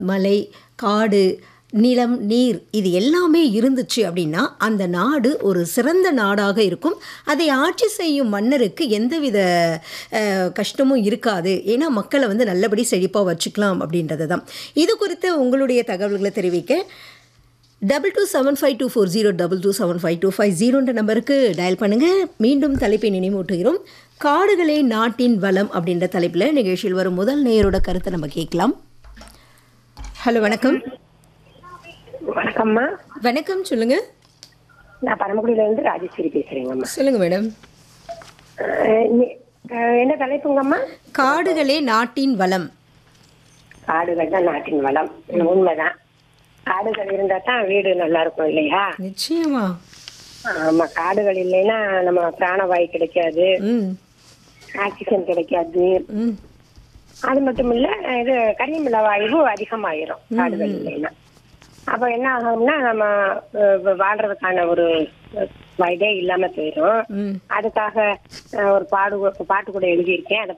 மலை, காடு, நிலம், நீர் இது எல்லாமே இருந்துச்சு அப்படின்னா, அந்த நாடு ஒரு சிறந்த நாடாக இருக்கும். அதை ஆட்சி செய்யும் மன்னருக்கு எந்தவித அ கஷ்டமும் இருக்காது. ஏன்னா, மக்கள வந்து நல்லபடி செழிப்பா வச்சுக்கலாம் அப்படின்றது தான். இது குறித்த உங்களுடைய தகவல்கள தெரிவிக்க 22752402275250 நம்பருக்கு டயல் பண்ணுங்க. மீண்டும் தலைப்பை நினைவூட்டுகிறோம். காடுகளே நாட்டின் வளம் அப்படின்ற தலைப்பில நிகழ்ச்சியில் வரும் முதல் நேயரோட கருத்தை நம்ம கேட்கலாம். ஹலோ வணக்கம். வணக்கம்மா வணக்கம் சொல்லுங்க. நான் பரமக்குடியில இருந்து ராஜேஸ்வரி பேசுறேங்கம்மா சொல்லுங்க மேடம். அஹ் இன்னி- அஹ் என்ன தலைப்புங்கம்மா காடுகளே நாட்டின் வளம். காடுகள் தான் நாட்டின் வளம் இது உண்மைதான் காடுகள் இருந்தா தான் வீடு நல்லா இருக்கும் இல்லையா நிச்சயமா. ஆமா காடுகள் இல்லைன்னா நம்ம பிராணவாயு கிடைக்காது ம். ஆக்சிஜன் கிடைக்காது ம். அது மட்டும் இல்ல இது கரிமில வாயு அதிகமாயிரும் காடுகள் இல்லைன்னா அப்ப என்ன ஆகும்னா நம்ம அஹ், வாழ்றதுக்கான ஒரு அஹ், இதே இல்லாம போயிடும் ம். அதுக்காக அஹ், ஒரு பாடு பாட்டு கூட எழுதியிருக்கேன் அதை